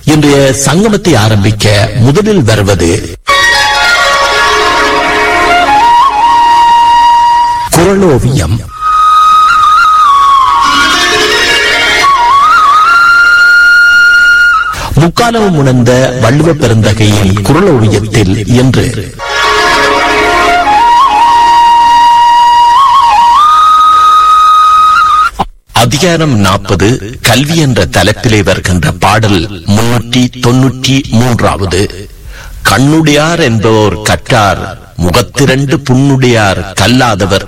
இன்றைய சங்கமத்தை ஆரம்பிக்க முதலில் வருவது குரலோவியம் முக்காலமும் உணர்ந்த வள்ளுவ பெருந்தகையின் குரலோவியத்தில் என்று அதிகாரம் நாற்பது கல்வி என்ற தலைப்பிலே வருகின்ற பாடல் முன்னூற்றி தொன்னூற்றி மூன்றாவது கண்ணுடையார் என்பவர் கற்றார் முகத்திரண்டு புண்ணுடையார் கல்லாதவர்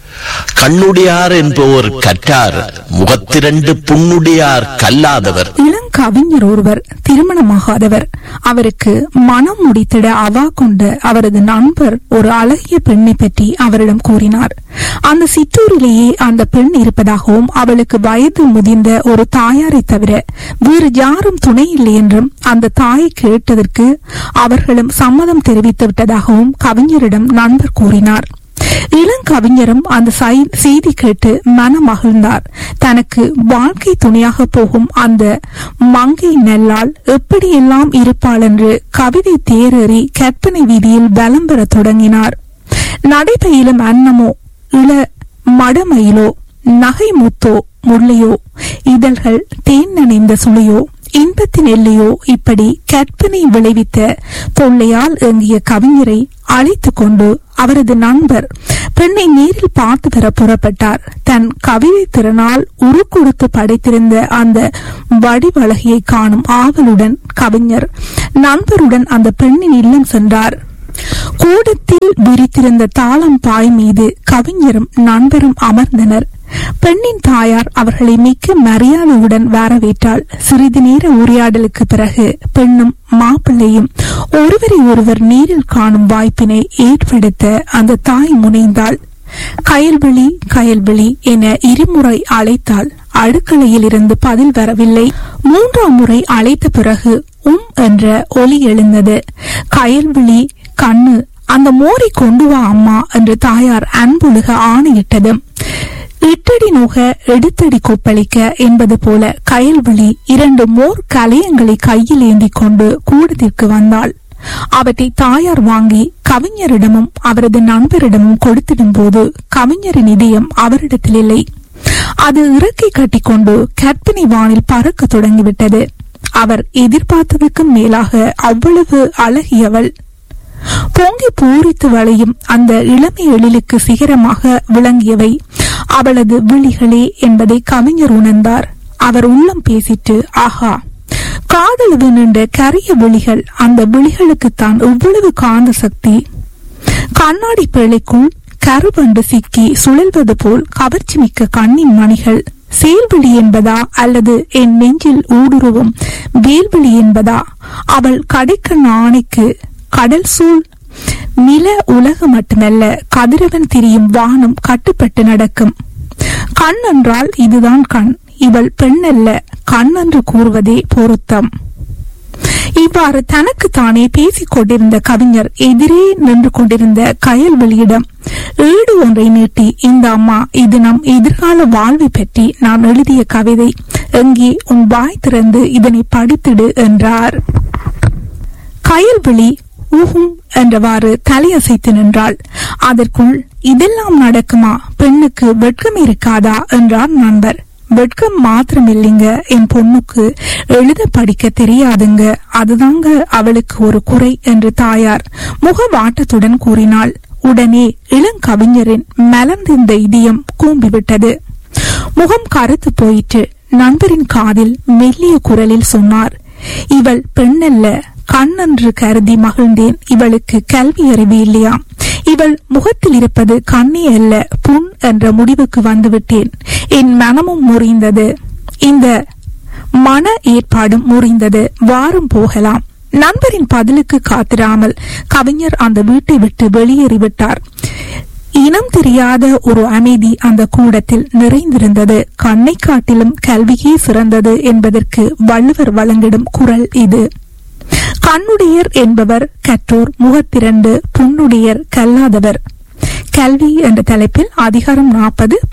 கண்ணுடையார் என்பவர் கற்றார் முகத்திரண்டு புண்ணுடையார் கல்லாதவர் இளங்கவிஞர் ஒருவர் திருமணமாகாதவர் அவருக்கு மனம் முடித்திட அவா கொண்ட அவரது நண்பர் ஒரு அழகிய பெண்ணை பற்றி அவரிடம் கூறினார் அந்த சிற்றூரிலேயே அந்த பெண் இருப்பதாகவும் அவளுக்கு வயது முதிர்ந்த ஒரு தாயாரை தவிர வேறு யாரும் துணை இல்லை என்றும் அந்த தாயை கேட்டதற்கு அவர்களும் சம்மதம் தெரிவித்து விட்டதாகவும் கவிஞரிடம் நண்பர் கூறினார் இளங்கவிஞரும் அந்த சை- செய்தி கேட்டு மனம் மகிழ்ந்தார் தனக்கு வாழ்க்கை துணையாக போகும் அந்த மங்கை நெல்லால் எப்படியெல்லாம் இருப்பாள் என்று கவிதை தேரேறி கற்பனை வீதியில் பலம் பெறத் தொடங்கினார் நடைபயிலும் அன்னமோ இள மடமயிலோ நகை முத்தோ முள்ளையோ இதழ்கள் தேன் நனைந்த சுளையோ இன்பத்தின் எல்லையோ இப்படி கற்பனை விளைவித்த தொல்லையால் ஏங்கிய கவிஞரை அழைத்துக் கொண்டு அவரது நண்பர் பெண்ணை நேரில் பார்த்து பெற புறப்பட்டார் தன் கவிதை திறனால் உருக்கொடுத்து படைத்திருந்த அந்த வடிவழகியை காணும் ஆவலுடன் கவிஞர் நண்பருடன் அந்த பெண்ணின் இல்லம் சென்றார் கூடத்தில் விரித்திருந்த தாளம் பாய் மீது கவிஞரும் நண்பரும் அமர்ந்தனர் பெண்ணின் தாயார் அவர்களை மிக்க மரியாதையுடன் வரவேற்றாள் சிறிது நேர உரையாடலுக்கு பிறகு பெண்ணும் மாப்பிள்ளையும் ஒருவரை ஒருவர் நேரில் காணும் வாய்ப்பினை ஏற்படுத்த அந்த தாய் முனைந்தாள் கயல்விழி கயல்விழி என இருமுறை அழைத்தாள் அடுக்கலையில் இருந்து பதில் வரவில்லை மூன்றாம் முறை அழைத்த பிறகு உம் என்ற ஒலி எழுந்தது கயல்விழி கண்ணு அந்த மோரை கொண்டு வா அம்மா என்று தாயார் அன்புழுக ஆணையிட்டதும் இட்டடி நோக எடுத்தடி கொப்பளிக்க என்பது போல கயல்விழி இரண்டு மோர் கலையங்களை கையில் ஏந்திக் கொண்டு கூடத்திற்கு வந்தாள் அவற்றை தாயார் வாங்கி கவிஞரிடமும் அவரது நண்பரிடமும் கொடுத்திடும் போது கவிஞரின் இதயம் அவரிடத்தில் இல்லை அது இறக்கை கட்டிக்கொண்டு கற்பனை வானில் பறக்க தொடங்கிவிட்டது அவர் எதிர்பார்த்ததற்கும் மேலாக அவ்வளவு அழகியவள் பொங்கி பூரித்து வளையும் அந்த இளமை எழிலுக்கு சிகரமாக விளங்கியவை அவளது விழிகளே என்பதை கவிஞர் உணர்ந்தார் அவர் உள்ளம் பேசிட்டு ஆஹா காதலவு நின்ற கரிய விழிகள் அந்த விழிகளுக்குத்தான் இவ்வளவு காந்த சக்தி கண்ணாடி பேழைக்குள் கருவண்டு சிக்கி சுழல்வது போல் கவர்ச்சி மிக்க கண்ணின் மணிகள் செயல்விழி என்பதா அல்லது என் நெஞ்சில் ஊடுருவும் வேல்விழி என்பதா அவள் கடைக்கண் ஆணைக்கு கடல் சூழ் நில உலகு மட்டுமல்ல கதிரவன் திரியும் வானம் கட்டுப்பட்டு நடக்கும் கண் என்றால் இதுதான் கண் இவள் பெண் அல்ல கண் என்று கூறுவதே பொருத்தம் இவ்வாறு தனக்கு தானே பேசிக் கொண்டிருந்த கவிஞர் எதிரே நின்று கொண்டிருந்த கயல்வெளியிடம் ஏடு ஒன்றை நீட்டி இந்த அம்மா இது நம் எதிர்கால வாழ்வை பற்றி நான் எழுதிய கவிதை எங்கே உன் வாய் திறந்து இதனை படித்திடு என்றார் கயல்விழி ஊஹும் என்றவாறு தலையசைத்து நின்றாள் அதற்குள் இதெல்லாம் நடக்குமா பெண்ணுக்கு வெட்கம் இருக்காதா என்றார் நண்பர் வெட்கம் மாத்திரம் இல்லைங்க என் பொண்ணுக்கு எழுத படிக்க தெரியாதுங்க அதுதாங்க அவளுக்கு ஒரு குறை என்று தாயார் முகவாட்டத்துடன் கூறினாள் உடனே இளங்கவிஞரின் மலர்ந்திருந்த இதயம் கூம்பிவிட்டது முகம் கருத்து போயிற்று நண்பரின் காதில் மெல்லிய குரலில் சொன்னார் இவள் பெண்ணல்ல கண்ணென்று கருதி மகிழ்ந்தேன் இவளுக்கு கல்வி அறிவு இல்லையாம் இவள் முகத்தில் இருப்பது கண்ணே அல்ல புண் என்ற முடிவுக்கு வந்துவிட்டேன் என் மனமும் முறிந்தது இந்த மன ஏற்பாடும் முறிந்தது வாரம் போகலாம் நண்பரின் பதிலுக்கு காத்திராமல் கவிஞர் அந்த வீட்டை விட்டு வெளியேறிவிட்டார் இனம் தெரியாத ஒரு அமைதி அந்த கூடத்தில் நிறைந்திருந்தது கண்ணை காட்டிலும் கல்வியே சிறந்தது என்பதற்கு வள்ளுவர் வழங்கிடும் குரல் இது கண்ணுடையர் என்பவர் கற்றோர் முகத்திரண்டு புண்ணுடையர் கல்லாதவர் கல்வி என்ற தலைப்பில் அதிகாரம் நாற்பது